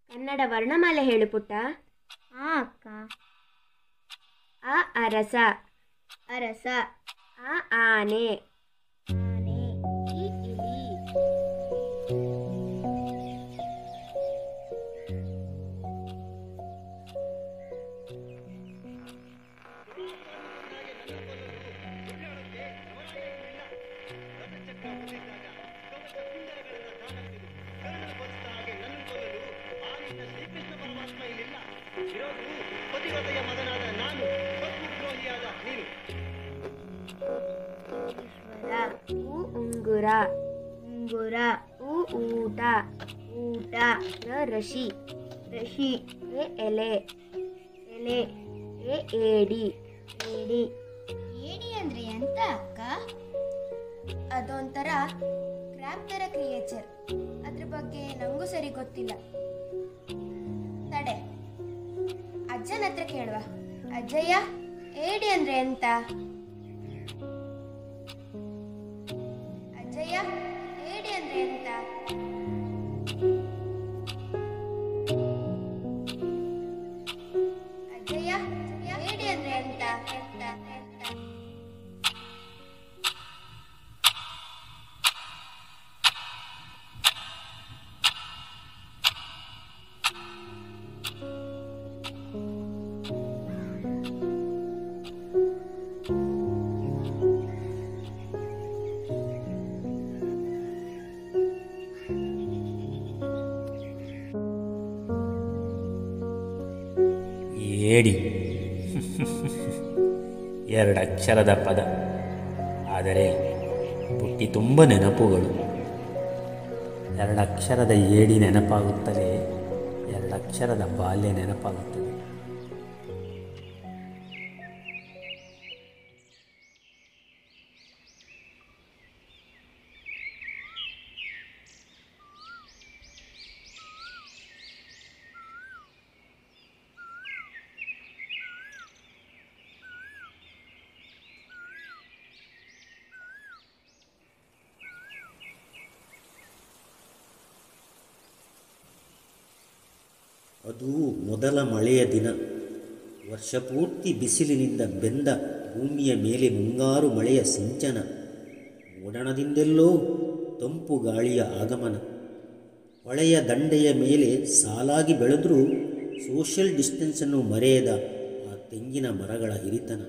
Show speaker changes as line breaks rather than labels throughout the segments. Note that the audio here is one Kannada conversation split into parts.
ಕನ್ನಡ ವರ್ಣಮಾಲೆ ಹೇಳು ಪುಟ್ಟ
ಆ ಅಕ್ಕ
ಅ ಅರಸ
ಅರಸ
ಆ ಆನೆ
ಆನೆ
ಇ ಇಲಿ
ಈಶ್ವರ
ಉ ಉಂಗುರ
ಉಂಗುರ
ಉ ಊಟ
ಊಟ
ರ ರಶಿ
ರಶಿ
ಎ ಎಲೆ
ಎಲೆ
ಎ ಏಡಿ
ಏಡಿ ಏಡಿ ಅಂದ್ರೆ ಎಂತ ಅಕ್ಕ ಅದೊಂಥರ ಕ್ರ್ಯಾಬ್ ಥರ ಕ್ರಿಯೇಚರ್ ಅದ್ರ ಬಗ್ಗೆ ನಂಗೂ ಸರಿ ಗೊತ್ತಿಲ್ಲ ತಡೆ ಅಜ್ಜನ ಹತ್ರ ಕೇಳುವ ಅಜ್ಜಯ್ಯ ಏಡಿ ಅಂದ್ರೆ ಎಂತ ಅಜ್ಜಯ್ಯ ಏಡಿ ಅಂದ್ರೆ ಎಂತ ಅಜ್ಜಯ್ಯ ಏಡಿ ಅಂದ್ರೆ ಎಂತ ಎಂತ ಎಂತ
ಏಡಿ ಎರಡಕ್ಷರದ ಪದ ಆದರೆ ಪುಟ್ಟಿ ತುಂಬ ನೆನಪುಗಳು ಎರಡಕ್ಷರದ ಏಡಿ ನೆನಪಾಗುತ್ತದೆ ಎರಡಕ್ಷರದ ಬಾಲ್ಯ ನೆನಪಾಗುತ್ತದೆ
ಅದು ಮೊದಲ ಮಳೆಯ ದಿನ ವರ್ಷಪೂರ್ತಿ ಬಿಸಿಲಿನಿಂದ ಬೆಂದ ಭೂಮಿಯ ಮೇಲೆ ಮುಂಗಾರು ಮಳೆಯ ಸಿಂಚನ ಓಡಣದಿಂದೆಲ್ಲೋ ತಂಪು ಗಾಳಿಯ ಆಗಮನ ಹೊಳೆಯ ದಂಡೆಯ ಮೇಲೆ ಸಾಲಾಗಿ ಬೆಳೆದರೂ ಸೋಷಿಯಲ್ ಡಿಸ್ಟೆನ್ಸನ್ನು ಮರೆಯದ ಆ ತೆಂಗಿನ ಮರಗಳ ಹಿರಿತನ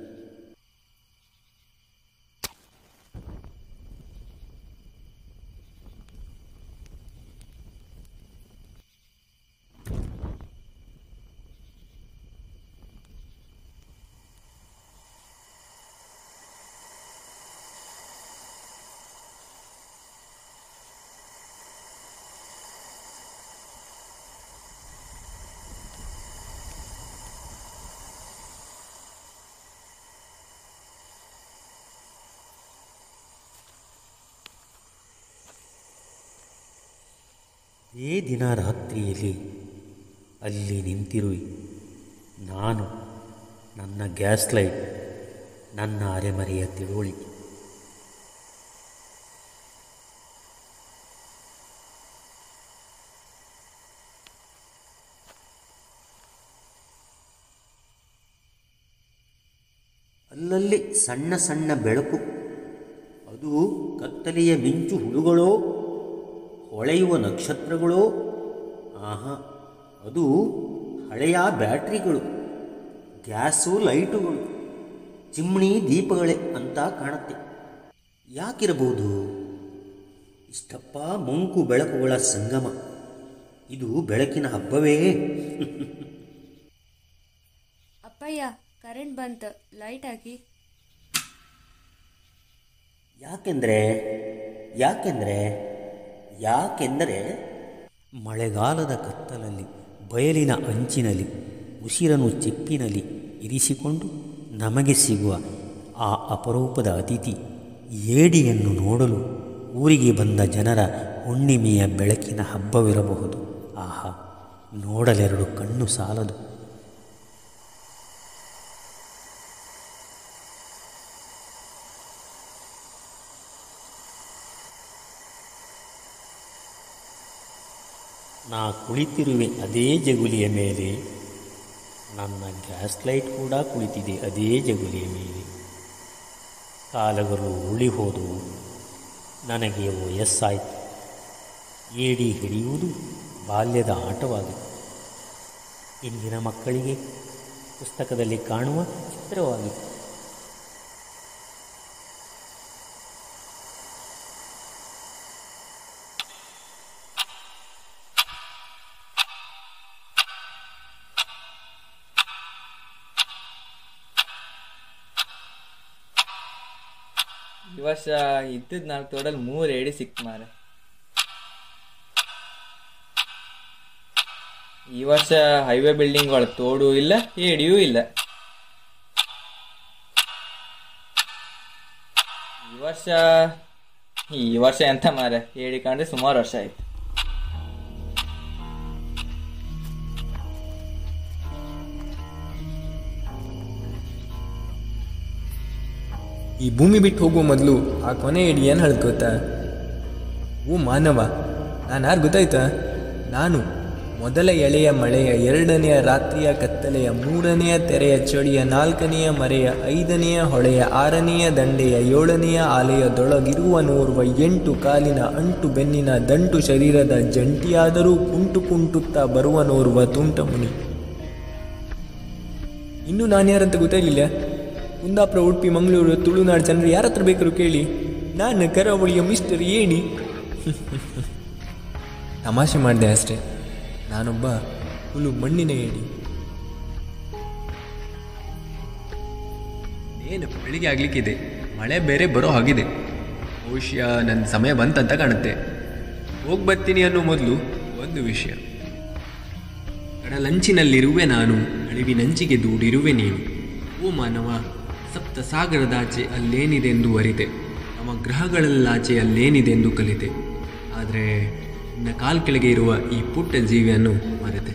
ಅದೇ ದಿನ ರಾತ್ರಿಯಲ್ಲಿ ಅಲ್ಲಿ ನಿಂತಿರುವಿ ನಾನು ನನ್ನ ಗ್ಯಾಸ್ ಲೈಟ್ ನನ್ನ ಅರೆಮರೆಯ ತಿಳುವಳಿಕೆ
ಅಲ್ಲಲ್ಲಿ ಸಣ್ಣ ಸಣ್ಣ ಬೆಳಕು ಅದು ಕತ್ತಲೆಯ ಮಿಂಚು ಹುಳುಗಳೋ ಹೊಳೆಯುವ ನಕ್ಷತ್ರಗಳೋ ಆಹಾ ಅದು ಹಳೆಯ ಬ್ಯಾಟ್ರಿಗಳು ಗ್ಯಾಸು ಲೈಟುಗಳು ಚಿಮ್ಣಿ ದೀಪಗಳೇ ಅಂತ ಕಾಣುತ್ತೆ ಯಾಕಿರಬಹುದು ಇಷ್ಟಪ್ಪ ಮಂಕು ಬೆಳಕುಗಳ ಸಂಗಮ ಇದು ಬೆಳಕಿನ ಹಬ್ಬವೇ
ಅಪ್ಪಯ್ಯ ಕರೆಂಟ್ ಬಂತು ಲೈಟ್ ಹಾಕಿ
ಯಾಕೆಂದರೆ ಯಾಕೆಂದರೆ ಯಾಕೆಂದರೆ
ಮಳೆಗಾಲದ ಕತ್ತಲಲ್ಲಿ ಬಯಲಿನ ಅಂಚಿನಲ್ಲಿ ಉಸಿರನ್ನು ಚಿಪ್ಪಿನಲ್ಲಿ ಇರಿಸಿಕೊಂಡು ನಮಗೆ ಸಿಗುವ ಆ ಅಪರೂಪದ ಅತಿಥಿ ಏಡಿಯನ್ನು ನೋಡಲು ಊರಿಗೆ ಬಂದ ಜನರ ಹುಣ್ಣಿಮೆಯ ಬೆಳಕಿನ ಹಬ್ಬವಿರಬಹುದು ಆಹಾ ನೋಡಲೆರಡು ಕಣ್ಣು ಸಾಲದು ನಾ ಕುಳಿತಿರುವೆ ಅದೇ ಜಗುಲಿಯ ಮೇಲೆ ನನ್ನ ಗ್ಯಾಸ್ ಲೈಟ್ ಕೂಡ ಕುಳಿತಿದೆ ಅದೇ ಜಗುಲಿಯ ಮೇಲೆ ಕಾಲಗಳು ಉರುಳಿ ಹೋದವು ನನಗೆ ವಯಸ್ಸಾಯಿತು ಏಡಿ ಹಿಡಿಯುವುದು ಬಾಲ್ಯದ ಆಟವಾಗಿತ್ತು ಇಂದಿನ ಮಕ್ಕಳಿಗೆ ಪುಸ್ತಕದಲ್ಲಿ ಕಾಣುವ ಚಿತ್ರವಾಗಿತ್ತು
ಈ ವರ್ಷ ಇದ್ದದ್ ನಾಲ್ಕು ತೋಡಲ್ಲಿ ಮೂರು ಏಡಿ ಸಿಕ್ತು ಮಾರೆ ಈ ವರ್ಷ ಹೈವೇ ಬಿಲ್ಡಿಂಗ್ ಒಳಗೆ ತೋಡು ಇಲ್ಲ ಏಡಿಯೂ ಇಲ್ಲ ಈ ವರ್ಷ ಈ ವರ್ಷ ಎಂತ ಮಾರೆ ಏಡಿ ಕಂಡ್ರೆ ಸುಮಾರು ವರ್ಷ ಆಯ್ತು
ಈ ಭೂಮಿ ಬಿಟ್ಟು ಹೋಗುವ ಮೊದಲು ಆ ಕೊನೆ ಇಡಿ ಏನು ಹೇಳ್ದು ಗೊತ್ತಾ ಓ ಮಾನವ ನಾನು ಯಾರು ಗೊತ್ತಾಯ್ತಾ ನಾನು ಮೊದಲ ಎಳೆಯ ಮಳೆಯ ಎರಡನೆಯ ರಾತ್ರಿಯ ಕತ್ತಲೆಯ ಮೂರನೆಯ ತೆರೆಯ ಚಳಿಯ ನಾಲ್ಕನೆಯ ಮರೆಯ ಐದನೆಯ ಹೊಳೆಯ ಆರನೆಯ ದಂಡೆಯ ಏಳನೆಯ ಆಲೆಯದೊಳಗಿರುವನೋರ್ವ ಎಂಟು ಕಾಲಿನ ಅಂಟು ಬೆನ್ನಿನ ದಂಟು ಶರೀರದ ಜಂಟಿಯಾದರೂ ಕುಂಟು ಕುಂಟುತ್ತಾ ಬರುವನೋರ್ವ ತುಂಟ ಮುನಿ ಇನ್ನೂ ನಾನು ಯಾರಂತ ಗೊತ್ತಾಗಲಿಲ್ಲ ಕುಂದಾಪುರ ಉಡುಪಿ ಮಂಗಳೂರು ತುಳುನಾಡು ಜನರು ಯಾರ ಹತ್ರ ಬೇಕಾದ್ರು ಕೇಳಿ ನಾನು ಕರಾವಳಿಯ ಮಿಸ್ಟರ್ ಏಣಿ ತಮಾಷೆ ಮಾಡಿದೆ ಅಷ್ಟೇ ನಾನೊಬ್ಬ ಹುಲು ಮಣ್ಣಿನ ಏಣಿ ಏನು ಬೆಳಿಗ್ಗೆ ಆಗ್ಲಿಕ್ಕಿದೆ ಮಳೆ ಬೇರೆ ಬರೋ ಹಾಗಿದೆ ಬಹುಶಃ ನನ್ನ ಸಮಯ ಬಂತಂತ ಕಾಣುತ್ತೆ ಹೋಗಿ ಬರ್ತೀನಿ ಅನ್ನೋ ಮೊದಲು ಒಂದು ವಿಷಯ ಕಡಲಂಚಿನಲ್ಲಿರುವೆ ನಾನು ಅಳಿವಿನಂಚಿಗೆ ದೂಡಿರುವೆ ನೀನು ಓ ಮಾನವ ಸಪ್ತ ಸಾಗರದಾಚೆ ಅಲ್ಲೇನಿದೆಂದು ಅರಿತೆ ನಮ್ಮ ಗ್ರಹಗಳಲ್ಲಾಚೆ ಅಲ್ಲೇನಿದೆಂದು ಕಲಿತೆ ಆದರೆ ನಿನ್ನ ಕಾಲ್ ಕೆಳಗೆ ಇರುವ ಈ ಪುಟ್ಟ ಜೀವಿಯನ್ನು ಮರೆತೆ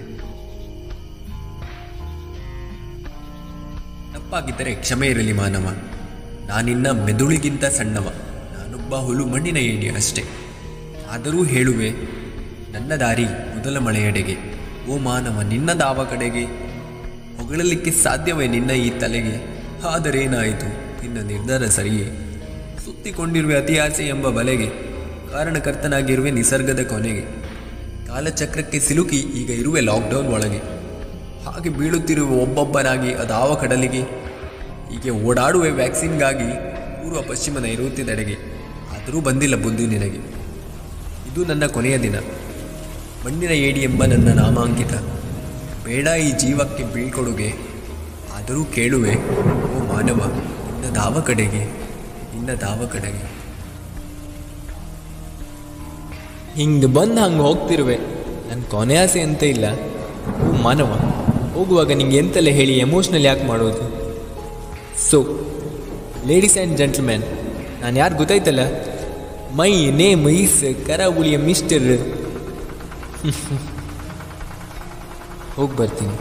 ತಪ್ಪಾಗಿದ್ದರೆ ಕ್ಷಮೆ ಇರಲಿ ಮಾನವ ನಾನಿನ್ನ ಮೆದುಳಿಗಿಂತ ಸಣ್ಣವ ನಾನೊಬ್ಬ ಹುಲು ಮಣ್ಣಿನ ಏಣಿ ಅಷ್ಟೇ ಆದರೂ ಹೇಳುವೆ ನನ್ನ ದಾರಿ ಮೊದಲ ಮಳೆಯೆಡೆಗೆ ಓ ಮಾನವ ನಿನ್ನ ದಾವ ಕಡೆಗೆ ಹೊಗಳಲಿಕ್ಕೆ ಸಾಧ್ಯವೇ ನಿನ್ನ ಈ ತಲೆಗೆ ಆದರೇನಾಯಿತು ನಿನ್ನ ನಿರ್ಧಾರ ಸರಿಯೇ ಸುತ್ತಿಕೊಂಡಿರುವೆ ಅತಿ ಆಸೆ ಎಂಬ ಬಲೆಗೆ ಕಾರಣಕರ್ತನಾಗಿರುವೆ ನಿಸರ್ಗದ ಕೊನೆಗೆ ಕಾಲಚಕ್ರಕ್ಕೆ ಸಿಲುಕಿ ಈಗ ಇರುವೆ ಲಾಕ್ಡೌನ್ ಒಳಗೆ ಹಾಗೆ ಬೀಳುತ್ತಿರುವ ಒಬ್ಬೊಬ್ಬನಾಗಿ ಅದಾವ ಕಡಲಿಗೆ ಹೀಗೆ ಓಡಾಡುವೆ ವ್ಯಾಕ್ಸಿನ್ಗಾಗಿ ಪೂರ್ವ ಪಶ್ಚಿಮ ನೈಋತ್ಯದೆಡೆಗೆ ಆದರೂ ಬಂದಿಲ್ಲ ಬುದ್ಧಿ ನಿನಗೆ ಇದು ನನ್ನ ಕೊನೆಯ ದಿನ ಮಣ್ಣಿನ ಏಡಿ ಎಂಬ ನನ್ನ ನಾಮಾಂಕಿತ ಬೇಡ ಈ ಜೀವಕ್ಕೆ ಬೀಳ್ಕೊಡುಗೆ ಆದರೂ ಕೇಳುವೆ ಓ ಮಾನವ ನಿನ್ನ ದಾವ ಕಡೆಗೆ ನಿನ್ನ ದಾವ ಕಡೆಗೆ ಹಿಂಗೆ ಬಂದು ಹಂಗೆ ಹೋಗ್ತಿರುವೆ ನನ್ನ ಕೊನೆ ಆಸೆ ಅಂತ ಇಲ್ಲ ಓ ಮಾನವ ಹೋಗುವಾಗ ನಿಂಗೆ ಎಂತೆಲ್ಲ ಹೇಳಿ ಎಮೋಷ್ನಲ್ ಯಾಕೆ ಮಾಡೋದು ಸೊ ಲೇಡೀಸ್ ಆ್ಯಂಡ್ ಜೆಂಟಲ್ಮ್ಯಾನ್ ನಾನು ಯಾರು ಗೊತ್ತಾಯ್ತಲ್ಲ ಮೈ ನೇಮ್ ಈಸ್ ಕರಾವಳಿಯ ಮಿಸ್ಟರ್ ಹೋಗಿ ಬರ್ತೀನಿ